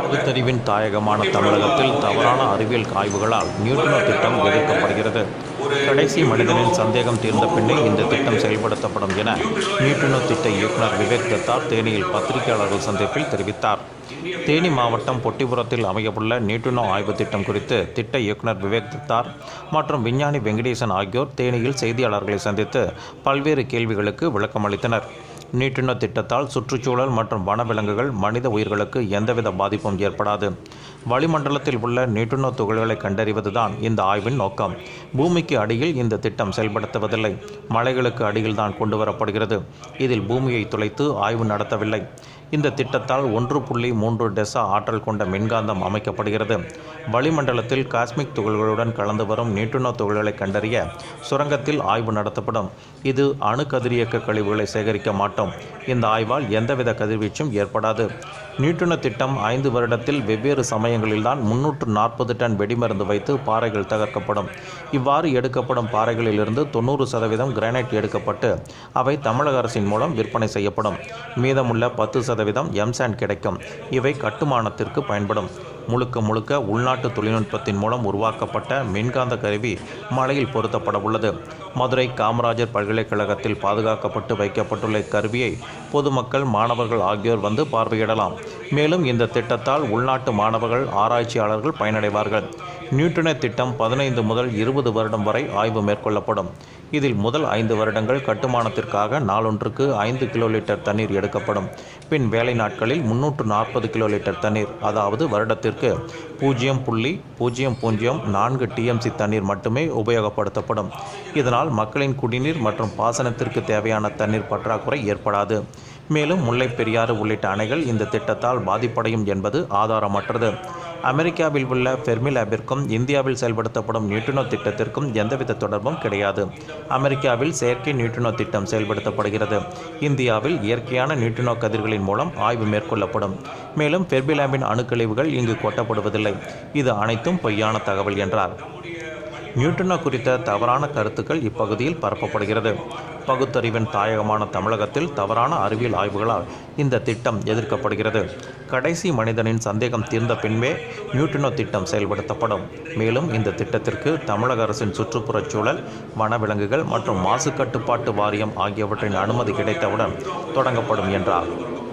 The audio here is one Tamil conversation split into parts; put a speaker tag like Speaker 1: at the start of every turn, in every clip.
Speaker 1: பகுத்தறிவின் தாயகமான தமிழகத்தில் தவறான அறிவியல் ஆய்வுகளால் நியூட்ரினோ திட்டம் எதிர்க்கப்படுகிறது கடைசி மனிதனின் சந்தேகம் தீர்ந்த பின்னே இந்த திட்டம் செயல்படுத்தப்படும் என நியூட்ரினோ திட்ட இயக்குனர் விவேக் தத்தார் தேனியில் பத்திரிகையாளர்கள் சந்திப்பில் தெரிவித்தார் தேனி மாவட்டம் பொட்டிபுரத்தில் அமையவுள்ள நியூட்ரினோ ஆய்வு திட்டம் குறித்து திட்ட இயக்குனர் விவேக் தத்தார் மற்றும் விஞ்ஞானி வெங்கடேசன் ஆகியோர் தேனியில் செய்தியாளர்களை சந்தித்து பல்வேறு கேள்விகளுக்கு விளக்கமளித்தனர் நீட்டினோ திட்டத்தால் சுற்றுச்சூழல் மற்றும் வனவிலங்குகள் மனித உயிர்களுக்கு எந்தவித பாதிப்பும் ஏற்படாது வளிமண்டலத்தில் உள்ள நியூட்ரினோ துகள்களை கண்டறிவதுதான் இந்த ஆய்வின் நோக்கம் பூமிக்கு அடியில் இந்த திட்டம் செயல்படுத்துவதில்லை மலைகளுக்கு அடியில் தான் கொண்டு வரப்படுகிறது இதில் பூமியை துளைத்து ஆய்வு நடத்தவில்லை இந்த திட்டத்தால் ஒன்று புள்ளி மூன்று டெசா ஆற்றல் கொண்ட மின்காந்தம் அமைக்கப்படுகிறது வளிமண்டலத்தில் காஸ்மிக் துகள்களுடன் கலந்து வரும் நியூட்ரினோ துகள்களை கண்டறிய சுரங்கத்தில் ஆய்வு நடத்தப்படும் இது அணு கதிரியக்க கழிவுகளை சேகரிக்க மாட்டோம் இந்த ஆய்வால் எந்தவித கதிர்வீச்சும் ஏற்படாது நியூட்ரினோ திட்டம் ஐந்து வருடத்தில் வெவ்வேறு சமயங்களில்தான் முன்னூற்று நாற்பது டன் வெடிமருந்து வைத்து பாறைகள் தகர்க்கப்படும் இவ்வாறு எடுக்கப்படும் பாறைகளிலிருந்து தொண்ணூறு சதவீதம் கிரானைட் எடுக்கப்பட்டு அவை தமிழக அரசின் மூலம் விற்பனை செய்யப்படும் மீதமுள்ள பத்து சதவீதம் எம்சாண்ட் கிடைக்கும் இவை கட்டுமானத்திற்கு பயன்படும் முழுக்க முழுக்க உள்நாட்டு தொழில்நுட்பத்தின் மூலம் உருவாக்கப்பட்ட மின்காந்த கருவி மலையில் பொருத்தப்பட உள்ளது மதுரை காமராஜர் பல்கலைக்கழகத்தில் பாதுகாக்கப்பட்டு வைக்கப்பட்டுள்ள இக்கருவியை பொதுமக்கள் மாணவர்கள் ஆகியோர் வந்து பார்வையிடலாம் மேலும் இந்த திட்டத்தால் உள்நாட்டு மாணவர்கள் ஆராய்ச்சியாளர்கள் பயனடைவார்கள் நியூட்ரினோ திட்டம் பதினைந்து முதல் இருபது வருடம் வரை ஆய்வு மேற்கொள்ளப்படும் இதில் முதல் ஐந்து வருடங்கள் கட்டுமானத்திற்காக நாளொன்றுக்கு ஐந்து கிலோ லிட்டர் தண்ணீர் எடுக்கப்படும் பின் வேலை நாட்களில் முன்னூற்று நாற்பது கிலோ லிட்டர் தண்ணீர் அதாவது வருடத்திற்கு பூஜ்ஜியம் புள்ளி பூஜ்ஜியம் பூஜ்ஜியம் நான்கு டிஎம்சி தண்ணீர் மட்டுமே உபயோகப்படுத்தப்படும் இதனால் மக்களின் குடிநீர் மற்றும் பாசனத்திற்கு தேவையான தண்ணீர் பற்றாக்குறை ஏற்படாது மேலும் முல்லை பெரியாறு உள்ளிட்ட அணைகள் இந்த திட்டத்தால் பாதிப்படையும் என்பது ஆதாரமற்றது அமெரிக்காவில் உள்ள ஃபெர்மி லேபிற்கும் இந்தியாவில் செயல்படுத்தப்படும் நியூட்ரினோ திட்டத்திற்கும் எந்தவித தொடர்பும் கிடையாது அமெரிக்காவில் செயற்கை நியூட்ரினோ திட்டம் செயல்படுத்தப்படுகிறது இந்தியாவில் இயற்கையான நியூட்ரினோ கதிர்களின் மூலம் ஆய்வு மேற்கொள்ளப்படும் மேலும் ஃபெர்மி லேபின் அணுக்கழிவுகள் இங்கு கொட்டப்படுவதில்லை இது அனைத்தும் பொய்யான தகவல் என்றார் நியூட்ரினோ குறித்த தவறான கருத்துக்கள் இப்பகுதியில் பரப்பப்படுகிறது பகுத்தறிவின் தாயகமான தமிழகத்தில் தவறான அறிவியல் ஆய்வுகளால் இந்த திட்டம் எதிர்க்கப்படுகிறது கடைசி மனிதனின் சந்தேகம் தீர்ந்த பின்பே நியூட்ரினோ திட்டம் செயல்படுத்தப்படும் மேலும் இந்த திட்டத்திற்கு தமிழக அரசின் சுற்றுப்புறச் சூழல் வனவிலங்குகள் மற்றும் மாசு கட்டுப்பாட்டு வாரியம் ஆகியவற்றின் அனுமதி கிடைத்தவுடன் தொடங்கப்படும் என்றார்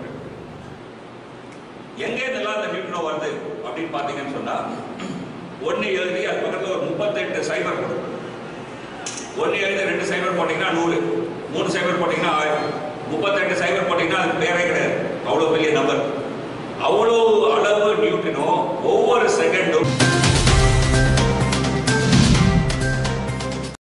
Speaker 2: எங்கே இதெல்லாம் இந்த நியூட்ரோ வருது அப்படின்னு பார்த்தீங்கன்னு சொன்னா ஒன்று எழுதி அது பக்கத்தில் ஒரு முப்பத்தெட்டு சைபர் போடும் ஒன்று எழுதி ரெண்டு சைபர் போட்டிங்கன்னா நூறு மூணு சைபர் போட்டிங்கன்னா ஆயிரம் முப்பத்தெட்டு சைபர் போட்டிங்கன்னா அது பேரே